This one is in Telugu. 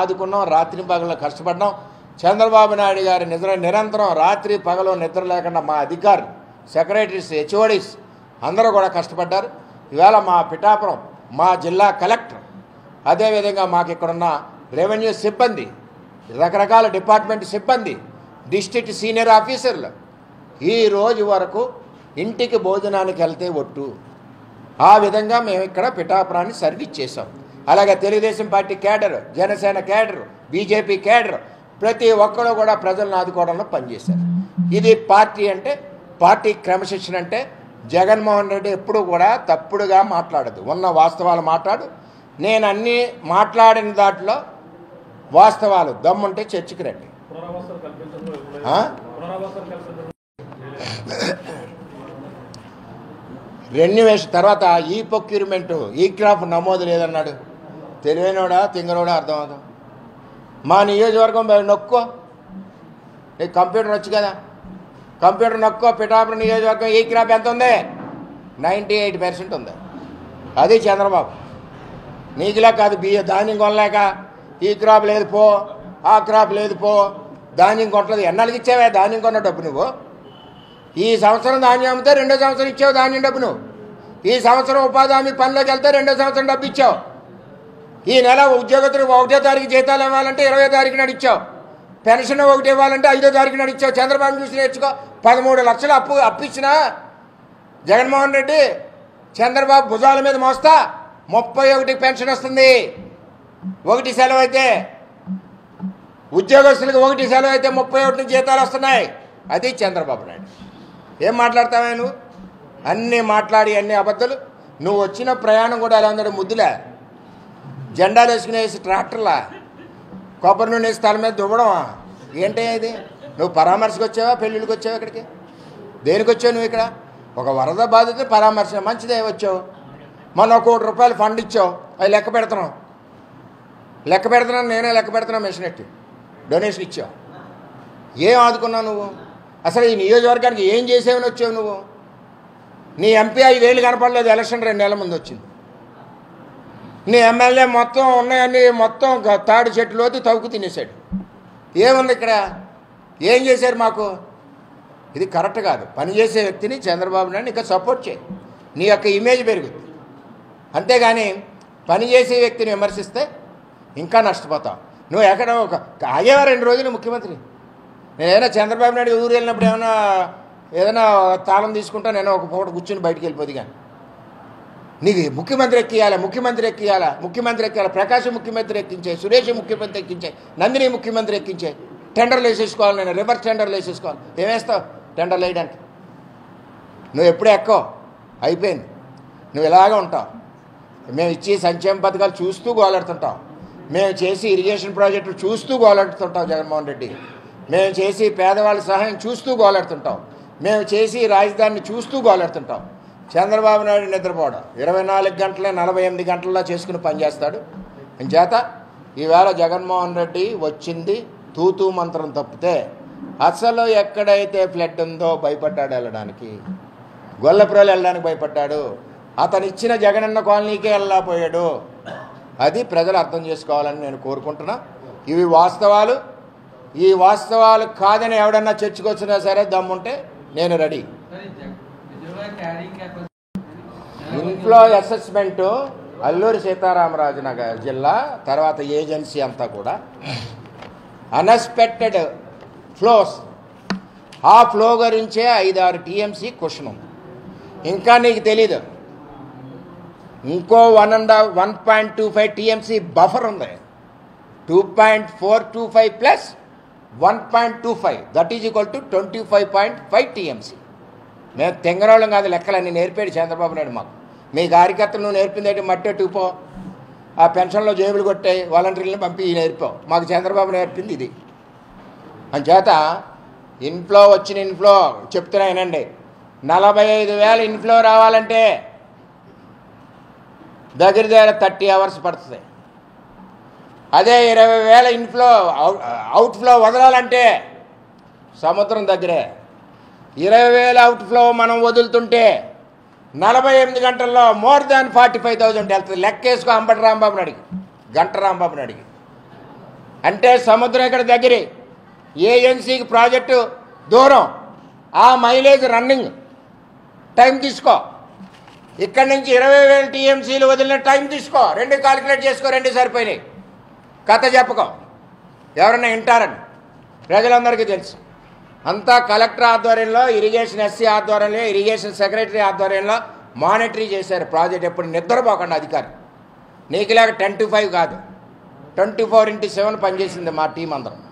ఆదుకున్నాం రాత్రి పగలు కష్టపడ్డాం చంద్రబాబు నాయుడు గారి నిద్ర నిరంతరం రాత్రి పగలు నిద్ర లేకుండా మా అధికారులు సెక్రటరీస్ హెచ్ఓడీస్ అందరూ కూడా కష్టపడ్డారు ఇవాళ మా పిఠాపురం మా జిల్లా కలెక్టర్ అదేవిధంగా మాకు ఇక్కడున్న రెవెన్యూ సిబ్బంది రకరకాల డిపార్ట్మెంట్ సిబ్బంది డిస్ట్రిక్ట్ సీనియర్ ఆఫీసర్లు ఈ రోజు వరకు ఇంటికి భోజనానికి వెళ్తే ఒట్టు ఆ విధంగా మేము ఇక్కడ పిఠాపురాన్ని సర్వీస్ చేసాం అలాగే Telugu Desam party cadre Janasena cadre BJP cadre ప్రతి ఒక్కరు కూడా ప్రజలను ఆదుకోవడంలో పనిచేశారు ఇది పార్టీ అంటే పార్టీ క్రమశిక్షణ అంటే జగన్మోహన్ రెడ్డి ఎప్పుడు కూడా తప్పుడుగా మాట్లాడదు ఉన్న వాస్తవాలు మాట్లాడు నేను అన్నీ మాట్లాడిన దాంట్లో వాస్తవాలు దమ్ముంటే చర్చకి రండి పునరావాసాలు కల్పించడంలో ఎప్పుడైనా ఆ? పునరావాసాలు కల్పించడం రెన్యువేషన్ తర్వాత ఈ ప్రొక్యూర్మెంట్ ఈ క్రాప్ నమోదు లేదన్నాడు తెలివైనోడా తింగరోడా అర్థమవుతాం మా నియోజకవర్గం పోయి నొక్కో ఈ కంప్యూటర్ వచ్చు కదా కంప్యూటర్ నొక్కో పిఠాపురం నియోజకవర్గం ఈ క్రాప్ ఎంత ఉంది నైంటీ ఎయిట్ పర్సెంట్ ఉంది అది చంద్రబాబు నీకులా కాదు బియ్య ధాన్యం కొనలేక ఈ క్రాప్ లేదు పో ఆ క్రాప్ లేదు పో ధాన్యం కొట్టలేదు ఎన్నాళ్ళకి ఇచ్చావే ధాన్యం కొన్న డబ్బు నువ్వు ఈ సంవత్సరం ధాన్యం అమ్మితే రెండో సంవత్సరం ఇచ్చావు ధాన్యం డబ్బు నువ్వు ఈ సంవత్సరం ఉపాధి హామీ పనిలోకి వెళ్తే రెండో సంవత్సరం డబ్బు ఇచ్చావు ఈ నెల ఉద్యోగస్తులకు ఒకటో తారీఖు జీతాలు ఇవ్వాలంటే ఇరవై తారీఖు నాడు ఇచ్చావు పెన్షన్ ఒకటి ఇవ్వాలంటే ఐదో తారీఖు నాడు ఇచ్చావు చంద్రబాబు చూసి నేర్చుకో పదమూడు లక్షలు అప్పు అప్పిచ్చినా జగన్మోహన్ రెడ్డి చంద్రబాబు భుజాల మీద మోస్తా ముప్పై ఒకటి పెన్షన్ వస్తుంది ఒకటి సెలవు అయితే ఉద్యోగస్తులకు ఒకటి సెలవు అయితే ముప్పై ఒకటి జీతాలు వస్తున్నాయి అది చంద్రబాబు నాయుడు ఏం మాట్లాడతావా నువ్వు అన్నీ మాట్లాడి అన్ని అబద్ధాలు నువ్వు వచ్చిన ప్రయాణం కూడా ఎలా ఉందంటే ముద్దులే జెండాలు వేసుకుని వేసి ట్రాక్టర్లా కొబ్బరి నూనె వేసి తల మీద దువ్వడమా ఏంటి ఇది నువ్వు పరామర్శకు వచ్చావా పెళ్ళిళ్ళకి వచ్చావా ఇక్కడికి దేనికి వచ్చావు నువ్వు ఇక్కడ ఒక వరద బాధిత పరామర్శ మంచిదే వచ్చావు మొన్న ఒక కోటి రూపాయలు ఫండ్ ఇచ్చావు అవి లెక్క పెడుతున్నావు లెక్క పెడుతున్నాను నేనే లెక్క పెడుతున్నాను మెషిన్ ఎట్టి డొనేషన్ ఇచ్చావు ఏం ఆదుకున్నావు నువ్వు అసలు ఈ నియోజకవర్గానికి ఏం చేసేవని వచ్చావు నువ్వు నీ ఎంపీ ఐదేళ్ళు కనపడలేదు ఎలక్షన్ రెండు నెలల ముందు వచ్చింది నీ ఎమ్మెల్యే మొత్తం ఉన్నాయన్నీ మొత్తం గ- తాడి చెట్టులోది తవ్వుకు తినేశాడు ఏముంది ఇక్కడ ఏం చేశారు మాకు ఇది కరెక్ట్ కాదు పనిచేసే వ్యక్తిని చంద్రబాబు నాయుడు ఇంకా సపోర్ట్ చేయి నీ యొక్క ఇమేజ్ పెరుగుద్ది అంతేగాని పనిచేసే వ్యక్తిని విమర్శిస్తే ఇంకా నష్టపోతావు నువ్వు ఎక్కడ ఒక ఆగేవా రెండు రోజులు ముఖ్యమంత్రి నేను ఏదైనా చంద్రబాబు నాయుడు ఊరు వెళ్ళినప్పుడు ఏమైనా ఏదైనా తాళం తీసుకుంటా నేను ఒక పూట కూర్చుని బయటికి వెళ్ళిపోదు కానీ నీకు ముఖ్యమంత్రి ఎక్కియాలా ముఖ్యమంత్రి ఎక్కియాలా ముఖ్యమంత్రి ఎక్కియాలా ప్రకాశం ముఖ్యమంత్రి ఎక్కించే సురేష్ ముఖ్యమంత్రి ఎక్కించే నందిని ముఖ్యమంత్రి ఎక్కించే టెండర్లు వేసేసుకోవాలి నేను రివర్స్ టెండర్లు వేసేసుకోవాలి ఏమేస్తావు టెండర్లు వేయడానికి నువ్వు ఎప్పుడూ ఎక్కో అయిపోయింది నువ్వు ఇలాగే ఉంటావు మేము ఇచ్చి సంక్షేమ పథకాలు చూస్తూ గోలాడుతుంటాం మేము చేసి ఇరిగేషన్ ప్రాజెక్టులు చూస్తూ గోలాడుతుంటాం జగన్మోహన్ రెడ్డి మేము చేసి పేదవాళ్ళ సహాయం చూస్తూ గోలాడుతుంటాం మేము చేసి రాజధానిని చూస్తూ గోలాడుతుంటాం చంద్రబాబు నాయుడు నిద్రపోవడం ఇరవై నాలుగు గంటలే నలభై ఎనిమిది గంటల్లో చేసుకుని పనిచేస్తాడు చేత ఈవేళ జగన్మోహన్ రెడ్డి వచ్చింది తూతూ మంత్రం తప్పితే అసలు ఎక్కడైతే ఫ్లడ్ ఉందో భయపడ్డాడు వెళ్ళడానికి గొల్లపురాలు వెళ్ళడానికి భయపడ్డాడు అతను ఇచ్చిన జగనన్న కాలనీకే వెళ్ళలేకపోయాడు అది ప్రజలు అర్థం చేసుకోవాలని నేను కోరుకుంటున్నా ఇవి వాస్తవాలు ఈ వాస్తవాలు కాదని ఎవడన్నా చర్చకొచ్చినా సరే దమ్ముంటే నేను ready inflow assessment Alluri Sitarama Raju Nagar జిల్లా తర్వాత ఏజెన్సీ అంతా కూడా అన్ఎక్స్పెక్టెడ్ ఫ్లోస్ ఆ ఫ్లో గురించే ఐదారు టీఎంసీ క్వశ్చన్ ఉంది ఇంకా నీకు తెలీదు ఇంకో one and one point two five TMC buffer ఉంది two point four two five plus one point two five that is equal to twenty five point five TMC మేము తెంగరోళ్ళం కాదు లెక్కలన్నీ నేర్పాడు చంద్రబాబు నాయుడు మాకు మీ కార్యకర్తలు నువ్వు నేర్పింది ఏంటి మట్టి పో ఆ పెన్షన్లో జేబులు కొట్టాయి వాలంటీర్లను పంపి నేర్పావు మాకు చంద్రబాబు నేర్పింది ఇది అంచేత ఇన్ఫ్లో వచ్చిన ఇన్ఫ్లో చెప్తున్నా వినండి నలభై ఐదు వేల ఇన్ఫ్లో రావాలంటే దగ్గర దగ్గర థర్టీ అవర్స్ పడుతుంది అదే ఇరవై వేల ఇన్ఫ్లో అవుట్ ఫ్లో వదలాలంటే సముద్రం దగ్గరే ఇరవై వేల అవుట్ ఫ్లో మనం వదులుతుంటే నలభై ఎనిమిది గంటల్లో more than forty five thousand వెళ్తుంది లెక్కేసుకో అంబటి రాంబాబుని అడిగి గంట రాంబాబుని అడిగి అంటే సముద్రం ఇక్కడ దగ్గరే ఏఎన్సీకి ప్రాజెక్టు దూరం ఆ మైలేజ్ రన్నింగ్ టైం తీసుకో ఇక్కడి నుంచి ఇరవై వేల టీఎంసీలు వదిలిన టైం తీసుకో రెండు కాలిక్యులేట్ చేసుకో రెండు సరిపోయినాయి కథ చెప్పకో ఎవరన్నా వింటారని ప్రజలందరికీ తెలుసు అంతా కలెక్టర్ ఆధ్వర్యంలో ఇరిగేషన్ ఎస్సీ ఆధ్వర్యంలో ఇరిగేషన్ సెక్రటరీ ఆధ్వర్యంలో మానిటరీ చేశారు ప్రాజెక్ట్ ఎప్పుడు నిద్రపోకుండా అధికారి నీకులాగా టెన్ టు ఫైవ్ కాదు ట్వంటీ ఫోర్ ఇంటూ సెవెన్ పనిచేసింది మా టీం అందరం